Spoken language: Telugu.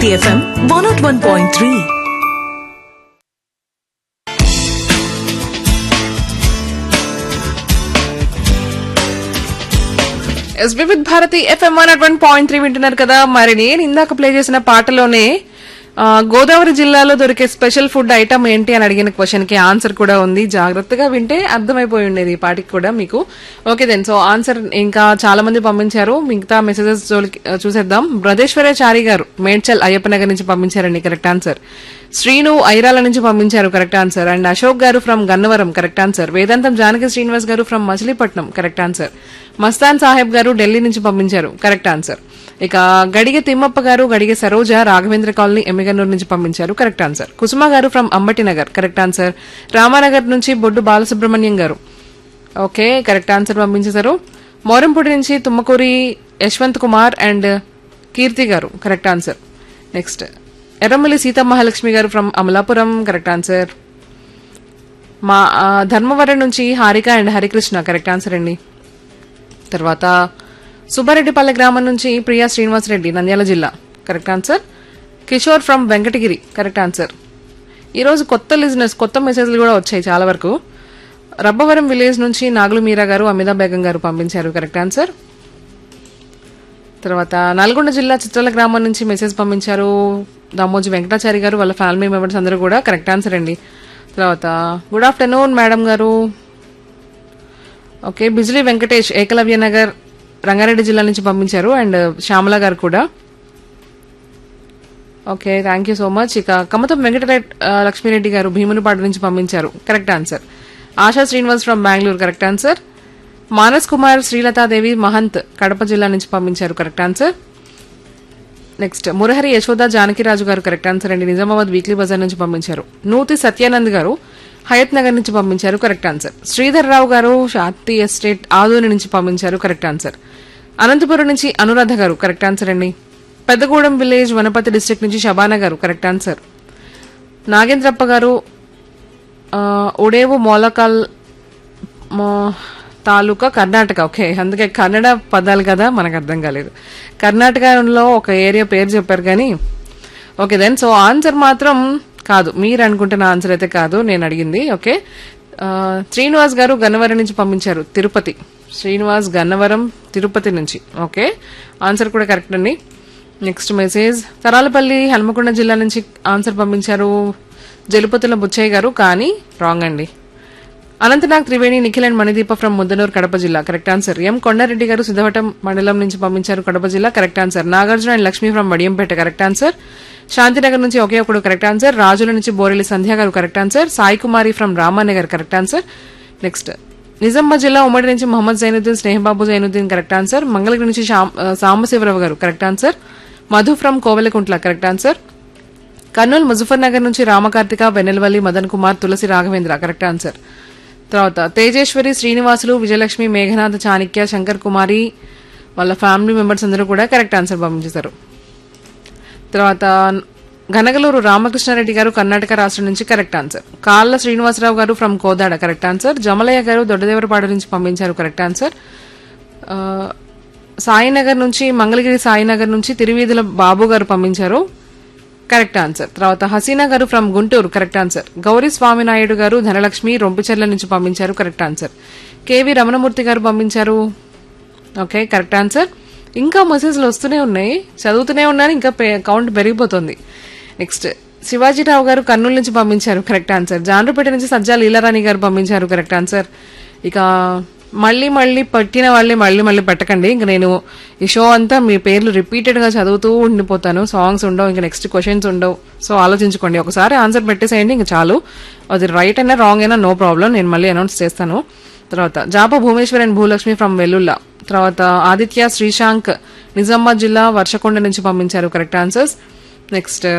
Bharati FM one nought one point three yes Vividh Bharati FM one at one point three వింటున్నారు కదా మరి నేను ఇందాక ప్లే చేసిన పాటలోనే ఆ, గోదావరి జిల్లాలో దొరికే స్పెషల్ ఫుడ్ ఐటమ్ ఏంటి అని అడిగిన క్వశ్చన్ కి ఆన్సర్ కూడా ఉంది జాగ్రత్తగా వింటే అర్థమైపోయి ఉండేది ఈ పాటికి కూడా మీకు ఓకే దెన్ సో ఆన్సర్ ఇంకా చాలా మంది పంపించారు మిగతా మెసేజెస్ చూసేద్దాం బ్రదేశ్వరాచారి గారు మేడ్చల్ అయ్యప్ప నగర్ నుంచి పంపించారండి కరెక్ట్ ఆన్సర్ శ్రీను ఐరాల నుంచి పంపించారు కరెక్ట్ ఆన్సర్ అండ్ అశోక్ గారు ఫ్రమ్ గన్నవరం కరెక్ట్ ఆన్సర్ వేదాంతం Janaki Srinivas garu from Machilipatnam correct answer Mastan Saheb garu Delhi నుంచి పంపించారు కరెక్ట్ ఆన్సర్ ఇక గడిగె తిమ్మప్ప గారు గడిగె సరోజ రాఘవేంద్ర కాలనీ ఎమ్మిగన్నూరు నుంచి పంపించారు correct answer Kusuma garu from Ambati Nagar correct answer Ramanagar నుంచి బొడ్డు బాలసుబ్రహ్మణ్యం గారు ఓకే కరెక్ట్ ఆన్సర్ పంపించేశారు మోరంపూడి నుంచి Tummakuri Yashwant Kumar and Keerthi garu correct answer next Erramalli Seethamahalakshmi garu from Amalapuram correct answer మా ఆ, ధర్మవరం నుంచి Harika and Harikrishna correct answer అండి తర్వాత సుబ్బారెడ్డిపల్లె గ్రామం నుంచి ప్రియా శ్రీనివాస్ రెడ్డి నంద్యాల జిల్లా correct answer Kishore from Venkatagiri correct answer ఈరోజు కొత్త లిజినెస్ కొత్త మెసేజ్లు కూడా వచ్చాయి చాలా వరకు రబ్బవరం విలేజ్ నుంచి నాగులు మీరా గారు అమితా బేగం గారు పంపించారు కరెక్ట్ ఆన్సర్ తర్వాత నల్గొండ జిల్లా చిత్రాల గ్రామం నుంచి మెసేజ్ పంపించారు దామోజీ వెంకటాచారి గారు వాళ్ళ ఫ్యామిలీ మెంబర్స్ అందరూ కూడా కరెక్ట్ ఆన్సర్ అండి తర్వాత good afternoon madam garu okay Bijli Venkatesh Ekalavya Nagar Rangareddy జిల్లా నుంచి పంపించారు అండ్ శ్యామల గారు కూడా okay thank you so much ఇక కమతం వెంకటరెడ్డి లక్ష్మీరెడ్డి గారు భీమునిపాడు నుంచి పంపించారు correct answer Asha Srinivas from Bengaluru correct answer Manas Kumar Srilathadevi Mahant Kadapa జిల్లా నుంచి పంపించారు correct answer next Murahari Yashoda Janakiraju garu correct answer అండి నిజామాబాద్ వీక్లీ బజార్ నుంచి పంపించారు నూతి సత్యానంద్ గారు హయత్ నగర్ నుంచి పంపించారు కరెక్ట్ ఆన్సర్ శ్రీధర్ రావు గారు శాంతి ఎస్టేట్ ఆదోని నుంచి పంపించారు కరెక్ట్ ఆన్సర్ అనంతపురం నుంచి అనురాధ గారు కరెక్ట్ ఆన్సర్ అండి పెద్దగూడెం విలేజ్ వనపతి డిస్ట్రిక్ట్ నుంచి షబానా గారు కరెక్ట్ ఆన్సర్ నాగేంద్రప్ప గారు ఆ, ఉడేవు మోలకాల్ మో- తాలూకా కర్ణాటక ఓకే అందుకే కన్నడ పదాలు కదా మనకు అర్థం కాలేదు కర్ణాటకలో ఒక ఏరియా పేరు చెప్పారు కానీ ఓకే దెన్ సో ఆన్సర్ మాత్రం కాదు మీరు అనుకుంటున్న ఆన్సర్ అయితే కాదు నేను అడిగింది ఓకే ఆ, శ్రీనివాస్ గారు గన్నవరం నుంచి పంపించారు తిరుపతి శ్రీనివాస్ గన్నవరం తిరుపతి నుంచి ఓకే ఆన్సర్ కూడా కరెక్ట్ అండి నెక్స్ట్ మెసేజ్ తరాలపల్లి హనుమకొండ జిల్లా నుంచి ఆన్సర్ పంపించారు జలుపతుల బుచ్చయ్య గారు కానీ రాంగ్ అండి అనంతనాగ్ త్రివేణి నిఖిల్ అండ్ మణిదీప ఫ్రమ్ ముద్దనూరు కడప జిల్లా కరెక్ట్ ఆన్సర్ ఎం కొండారెడ్డి గారు సిద్ధవటం మండలం నుంచి పంపించారు కడప జిల్లా correct answer Nagarjuna and Lakshmi from Vadiyampeta correct answer Shantinagar నుంచి ఒకే ఒకడు కరెక్ట్ ఆన్సర్ రాజుల నుంచి Borelli Sandhya garu correct answer Sai Kumari from Ramanagar correct answer next Nizamabad జిల్లా ఉమ్మడి నుంచి మొహమ్మద్ జైనుద్దీన్ స్నేహబాబు జైనుద్దీన్ కరెక్ట్ ఆన్సర్ మంగళగిరి నుంచి శామ్- ఆ, Sambasivarao garu correct answer Madhu from Kovelakuntla correct answer Kurnool Muzaffar Nagar నుంచి రామకార్తిక వెన్నెలవల్లి మదన్ కుమార్ తులసి రాఘవేంద్ర కరెక్ట్ ఆన్సర్ తర్వాత తేజేశ్వరి శ్రీనివాసులు విజయలక్ష్మి మేఘనాథ్ చాణిక్య శంకర్ కుమారి వాళ్ళ ఫ్యామిలీ మెంబర్స్ అందరూ కూడా కరెక్ట్ ఆన్సర్ పంపించేశారు తర్వాత ఘనగలూరు రామకృష్ణారెడ్డి గారు కర్ణాటక రాష్ట్రం నుంచి correct answer Kalla Srinivasarao garu from Kodad correct answer Jamalaiah garu Doddadevarapadu నుంచి పంపించారు కరెక్ట్ ఆన్సర్ ఆ, సాయినగర్ నుంచి మంగళగిరి సాయినగర్ నుంచి తిరువీధుల బాబు గారు పంపించారు కరెక్ట్ ఆన్సర్ తర్వాత Haseena garu from Guntur correct answer Gowri Swaminaidu garu Dhanalakshmi Rompicherla నుంచి పంపించారు కరెక్ట్ ఆన్సర్ కేవి రమణమూర్తి గారు పంపించారు ఓకే కరెక్ట్ ఆన్సర్ ఇంకా మెసేజ్లు వస్తూనే ఉన్నాయి చదువుతూనే ఉన్నాను ఇంకా పే- కౌంట్ పెరిగిపోతుంది నెక్స్ట్ శివాజీరావు గారు కర్నూలు నుంచి పంపించారు కరెక్ట్ ఆన్సర్ జాండ్రపేట నుంచి సజ్జా లీలారాణి గారు పంపించారు కరెక్ట్ ఆన్సర్ ఇక మళ్ళీ మళ్ళీ పట్టిన వాళ్ళే మళ్ళీ మళ్ళీ పెట్టకండి ఇంక నేను ఈ షో అంతా మీ పేర్లు రిపీటెడ్ గా చదువుతూ ఉండిపోతాను సాంగ్స్ ఉండవు ఇంకా నెక్స్ట్ క్వశ్చన్స్ ఉండవు సో ఆలోచించుకోండి ఒకసారి ఆన్సర్ పెట్టేసేయండి ఇంకా చాలు అది రైట్ అయినా రాంగ్ అయినా నో ప్రాబ్లం నేను మళ్ళీ అనౌన్స్ చేస్తాను తర్వాత జాప భూమేశ్వర్ అండ్ భూలక్ష్మి ఫ్రమ్ వెల్లుల్లా తర్వాత ఆదిత్య శ్రీశాంక్ నిజామాబాద్ జిల్లా వర్షకొండ నుంచి పంపించారు కరెక్ట్ ఆన్సర్స్ నెక్స్ట్